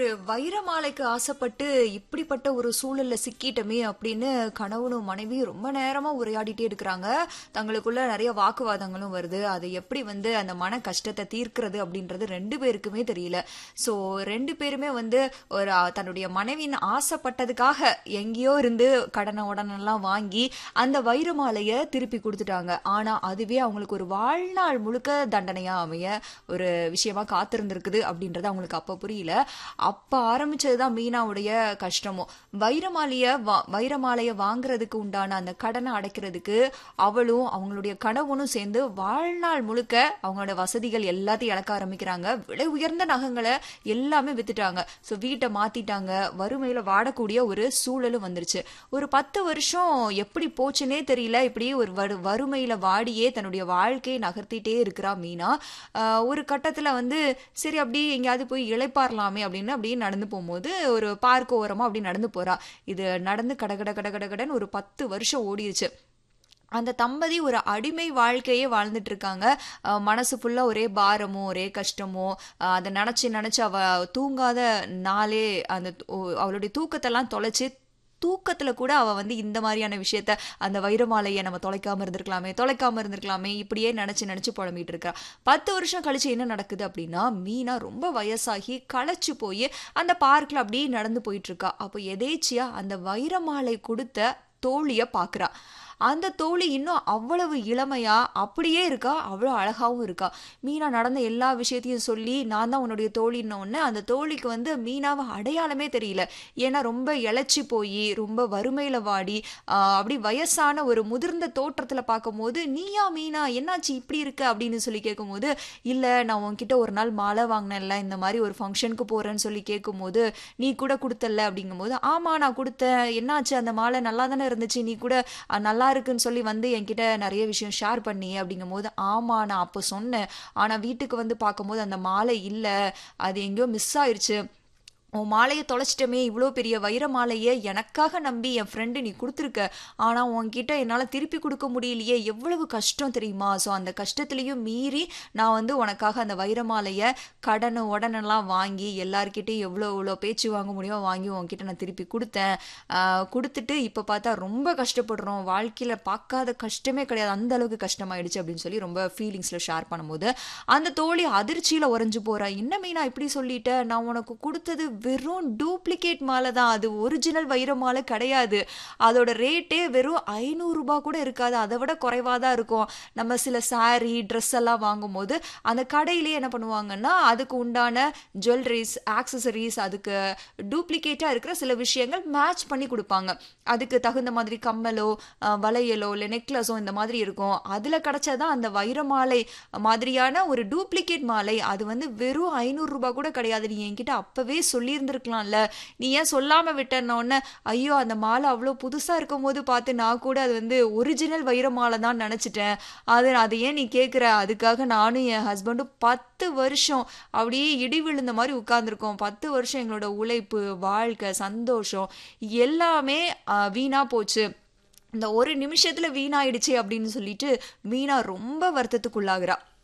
வைரமாலைக்கு ஆசைப்பட்டு இப்படிப்பட்ட ஒரு சூழல்ல சிக்கிட்டமே அப்படின்னு கணவனும் மனைவி ரொம்ப நேரமா உரையாடிட்டே இருக்கிறாங்க தங்களுக்குள்ள நிறைய வாக்குவாதங்களும் வருது அதை எப்படி வந்து அந்த மன கஷ்டத்தை தீர்க்கிறது அப்படின்றது ரெண்டு பேருக்குமே தெரியல சோ ரெண்டு பேருமே வந்து ஒரு அஹ், தன்னுடைய மனைவியின் ஆசைப்பட்டதுக்காக எங்கேயோ இருந்து கடனை உடனெல்லாம் வாங்கி அந்த வைரமாலைய திருப்பி கொடுத்துட்டாங்க ஆனா அதுவே அவங்களுக்கு ஒரு வாழ்நாள் முழுக்க தண்டனையா அமைய ஒரு விஷயமா காத்திருந்திருக்குது அப்படின்றது அவங்களுக்கு அப்ப புரியல அப்ப ஆரம்பிச்சதுதான் மீனாவுடைய கஷ்டமும் வைரமாலைய வா- வைரமாலைய வாங்குறதுக்கு உண்டான அந்த கடனை அடைக்கிறதுக்கு அவளும் அவங்களுடைய கணவனும் சேர்ந்து வாழ்நாள் முழுக்க அவங்களோட வசதிகள் எல்லாத்தையும் இழக்க ஆரம்பிக்கிறாங்க விலை உயர்ந்த நகங்களை எல்லாமே வித்துட்டாங்க சோ வீட்டை மாத்திட்டாங்க வறுமையில வாடக்கூடிய ஒரு சூழலும் வந்துருச்சு ஒரு பத்து வருஷம் எப்படி போச்சுன்னே தெரியல இப்படி ஒரு வறு- வறுமையில வாடியே தன்னுடைய வாழ்க்கையை நகர்த்திட்டே இருக்கிறா மீனா ஆஹ் ஒரு கட்டத்துல வந்து சரி அப்படி எங்கேயாவது போய் இளைப்பாறலாமே அப்படின்னு அப்படியே நடந்து போகும்போது ஒரு பார்க் ஓரமா அப்படி நடந்து போறா இது நடந்து கட கட கட கட கடன்னு ஒரு பத்து வருஷம் ஓடிடுச்சு அந்த தம்பதி ஒரு அடிமை வாழ்க்கையே வாழ்ந்துட்டு இருக்காங்க அஹ் மனசு ஃபுல்லா ஒரே பாரமோ ஒரே கஷ்டமோ அஹ் அதை நினைச்சு நினைச்சு அவ தூங்காத நாளே அந்த து- ஓ- அவளுடைய தூக்கத்தெல்லாம் தொலைச்சு தூக்கத்துல கூட அவ வந்து இந்த மாதிரியான விஷயத்த அந்த வைரமாலையை நம்ம தொலைக்காம இருந்திருக்கலாமே தொலைக்காம இருந்திருக்கலாமே இப்படியே நினைச்சு நினைச்சு புலம்பிட்டு இருக்கா பத்து வருஷம் கழிச்சு என்ன நடக்குது அப்படின்னா மீனா ரொம்ப வயசாகி களைச்சு போய் அந்த பார்க்ல அப்படியே நடந்து போயிட்டு இருக்கா அப்போ எதேச்சியா அந்த வைரமாலை கொடுத்த தோழிய பாக்குறா அந்த தோழி இன்னும் அவ்வளவு இளமையா அப்படியே இருக்கா அவ்வளவு அழகாவும் இருக்கா மீனா நடந்த எல்லா விஷயத்தையும் சொல்லி நான் தான் உன்னுடைய தோழின்ன உடனே அந்த தோழிக்கு வந்து மீனாவை அடையாளமே தெரியல ஏன்னா ரொம்ப இழைச்சி போய் ரொம்ப வறுமையில வாடி ஆஹ் அப்படி வயசான ஒரு முதிர்ந்த தோற்றத்துல பார்க்கும்போது நீயா மீனா என்னாச்சு இப்படி இருக்க அப்படின்னு சொல்லி கேட்கும்போது இல்ல நான் உன்கிட்ட ஒரு நாள் மாலை வாங்கினேன்ல இந்த மாதிரி ஒரு ஃபங்க்ஷனுக்கு போறேன்னு சொல்லி கேட்கும்போது நீ கூட கொடுத்தல்ல அப்படிங்கும்போது ஆமா நான் கொடுத்தேன் என்னாச்சு அந்த மாலை நல்லா தானே இருந்துச்சு நீ கூட அஹ், நல்லா இருக்குன்னு சொல்லி வந்து என்கிட்ட நிறைய விஷயம் ஷேர் பண்ணி அப்படிங்கும்போது ஆமா நான் அப்போ சொன்னேன் ஆனா வீட்டுக்கு வந்து பார்க்கும்போது அந்த மாலை இல்ல அது எங்கேயோ மிஸ் ஆயிருச்சு உன் மாலையை தொலைச்சிட்டமே இவ்வளோ பெரிய வைர மாலையை எனக்காக நம்பி என் ஃப்ரெண்டு நீ கொடுத்துருக்க ஆனால் உன்கிட்ட என்னால் திருப்பி கொடுக்க முடியலையே எவ்வளவு கஷ்டம் தெரியுமா ஸோ அந்த கஷ்டத்துலேயும் மீறி நான் வந்து உனக்காக அந்த வைர மாலையை கடனு உடனெல்லாம் வாங்கி எல்லார்கிட்டையும் எவ்வளோ எவ்வளோ பேச்சு வாங்க முடியுமோ வாங்கி உன்கிட்ட நான் திருப்பி கொடுத்தேன் ஆஹ் கொடுத்துட்டு இப்போ பார்த்தா ரொம்ப கஷ்டப்படுறோம் வாழ்க்கையில் பார்க்காத கஷ்டமே கிடையாது அந்த அளவுக்கு கஷ்டமாயிடுச்சு அப்படின்னு சொல்லி ரொம்ப ஃபீலிங்ஸில் ஷேர் பண்ணும்போது அந்த தோழி அதிர்ச்சியில் உறைஞ்சு போறா என்ன மீனா இப்படி சொல்லிட்ட நான் உனக்கு கொடுத்தது வெறும் டூப்ளிகேட் மாலை தான் அது ஒரிஜினல் வைர மாலை கிடையாது அதோட ரேட்டே வெறும் ஐநூறு ரூபாய் கூட இருக்காது அதை விட குறைவா தான் இருக்கும் நம்ம சில saree ட்ரெஸ் எல்லாம் வாங்கும்போது அந்த கடையிலேயே என்ன பண்ணுவாங்கன்னா அதுக்கு உண்டான ஜுவல்லரிஸ் ஆக்சசரிஸ் அதுக்கு டூப்ளிகேட்டா இருக்கிற சில விஷயங்கள் மேட்ச் பண்ணி கொடுப்பாங்க அதுக்கு தகுந்த மாதிரி கம்மலோ அஹ், வளையலோ இல்லை நெக்லஸோ இந்த மாதிரி இருக்கும் அதுல கிடைச்சதான் அந்த வைர மாலை மாதிரியான ஒரு டூப்ளிகேட் மாலை அது வந்து வெறும் ஐநூறு ரூபாய் கூட கிடையாது நீ என்கிட்ட அப்பவே சொல்லியிருந்திருக்கலாம்ல நீ ஏன் சொல்லாம விட்டன உடனே ஐயோ அந்த மாலை அவ்வளோ புதுசா இருக்கும் போது பார்த்து நான் கூட அது வந்து ஒரிஜினல் வைர மாலை தான் நினைச்சிட்டேன் அது அதை ஏன் நீ கேட்குற அதுக்காக நானும் என் ஹஸ்பண்டும் பத்து வருஷம் அப்படியே இடி விழுந்த மாதிரி உட்கார்ந்துருக்கோம் பத்து வருஷம் எங்களோட உழைப்பு வாழ்க்கை சந்தோஷம் எல்லாமே ஆஹ், வீணா போச்சு இந்த ஒரு நிமிஷத்துல வீணாயிடுச்சு அப்படின்னு சொல்லிட்டு மீனா ரொம்ப வருத்தத்துக்குள்ளாகிறா